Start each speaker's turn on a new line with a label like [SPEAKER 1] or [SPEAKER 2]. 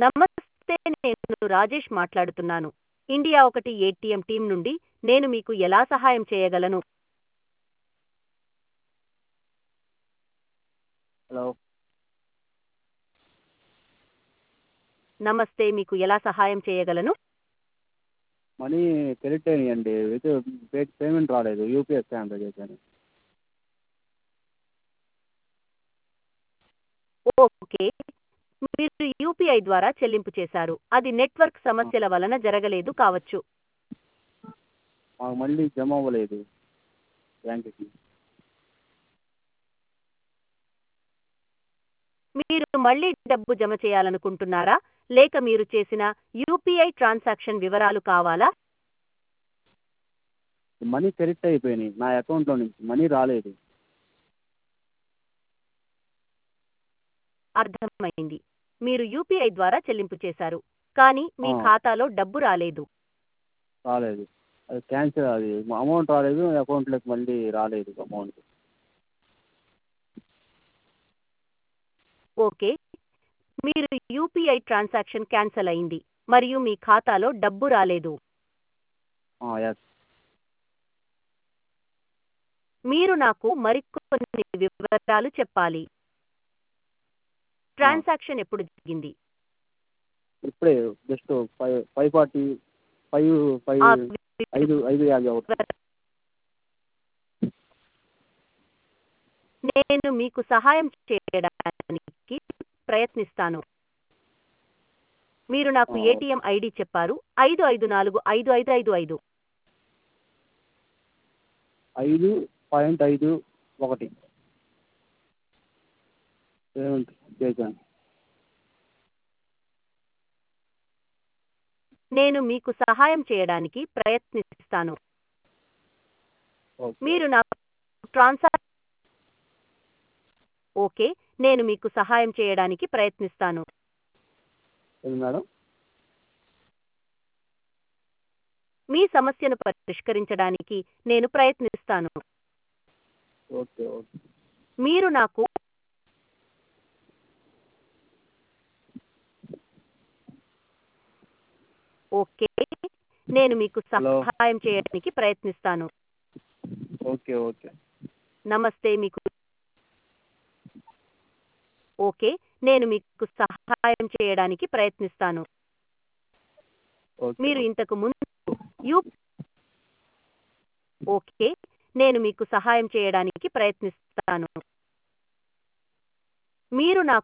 [SPEAKER 1] నమస్తే నేను రాజేష్ మాట్లాడుతున్నాను ఇండియా ఒకటి ఏటీఎం టీం నుండి నేను మీకు ఎలా సహాయం చేయగలను
[SPEAKER 2] హలో
[SPEAKER 1] నమస్తే మీకు ఎలా సహాయం చేయగలను
[SPEAKER 2] మనీ క్రెడిట్ అయినాయండి ఇది పే పేమెంట్ రాలేదు యూపీఐ స్కాన్ చేశాను
[SPEAKER 1] ఓకే మీరు యూపీఐ ద్వారా చెల్లింపు చేశారు అది నెట్వర్క్ సమస్యల వలన జరగలేదు కావచ్చు
[SPEAKER 2] మాకు మళ్ళీ జమ అవ్వలేదు బ్యాంక్కి
[SPEAKER 1] మీరు మళ్ళీ డబ్బు జమ చేయాలనుకుంటున్నారా లేక మీరు చేసిన యూపీఐ ట్రాన్సాక్షన్ వివరాలు కావాలా
[SPEAKER 2] మనీ క్రెడిట్ అయిపోయినాయి నా అకౌంట్లో నుంచి మనీ రాలేదు
[SPEAKER 1] అర్థమైంది మీరు యూపీఐ ద్వారా చెల్లింపు చేశారు కానీ మీ
[SPEAKER 2] ఆ.
[SPEAKER 1] ఖాతాలో డబ్బు రాలేదు
[SPEAKER 2] రాలేదు అది క్యాన్సిల్ అది అమౌంట్ రాలేదు అకౌంట్లోకి మళ్ళీ రాలేదు అమౌంట్
[SPEAKER 1] ఓకే మీరు యూపీఐ ట్రాన్సాక్షన్ క్యాన్సిల్ అయింది మరియు మీ ఖాతాలో డబ్బు రాలేదు
[SPEAKER 2] ఎస్
[SPEAKER 1] మీరు నాకు మరికొన్ని వివరాలు చెప్పాలి ట్రాన్సాక్షన్ ఎప్పుడు జరిగింది
[SPEAKER 2] ఇప్పుడే just five five forty five five
[SPEAKER 1] ఆ
[SPEAKER 2] ఐదు ఐదు యాభై అవుతుంది
[SPEAKER 1] వివర- నేను మీకు సహాయం చేయడానికి ప్రయత్నిస్తాను మీరు నాకు
[SPEAKER 2] ఆ.
[SPEAKER 1] ఏటీఎం ఐడి చెప్పారు ఐదు ఐదు నాలుగు ఐదు ఐదు ఐదు ఐదు
[SPEAKER 2] ఐదు పాయింట్ ఐదు ఒకటి పేమెంట్ చేశాను
[SPEAKER 1] నేను మీకు సహాయం చేయడానికి ప్రయత్నిస్తాను
[SPEAKER 2] ఓకే
[SPEAKER 1] మీరు నాకు ట్రాన్సా ఓకే నేను మీకు సహాయం చేయడానికి ప్రయత్నిస్తాను
[SPEAKER 2] ఏది మేడం
[SPEAKER 1] మీ సమస్యను పరిష్కరించడానికి నేను ప్రయత్నిస్తాను
[SPEAKER 2] ఓకే ఓకే
[SPEAKER 1] మీరు నాకు ఓకే నేను మీకు
[SPEAKER 2] హలో.
[SPEAKER 1] సహాయం చేయడానికి ప్రయత్నిస్తాను
[SPEAKER 2] ఓకే ఓకే
[SPEAKER 1] నమస్తే మీకు ఓకే నేను మీకు సహాయం చేయడానికి ప్రయత్నిస్తాను
[SPEAKER 2] ఓకే
[SPEAKER 1] మీరు ఇంతకు ముందు యూ ఓకే నేను మీకు సహాయం చేయడానికి ప్రయత్నిస్తాను మీరు నాకు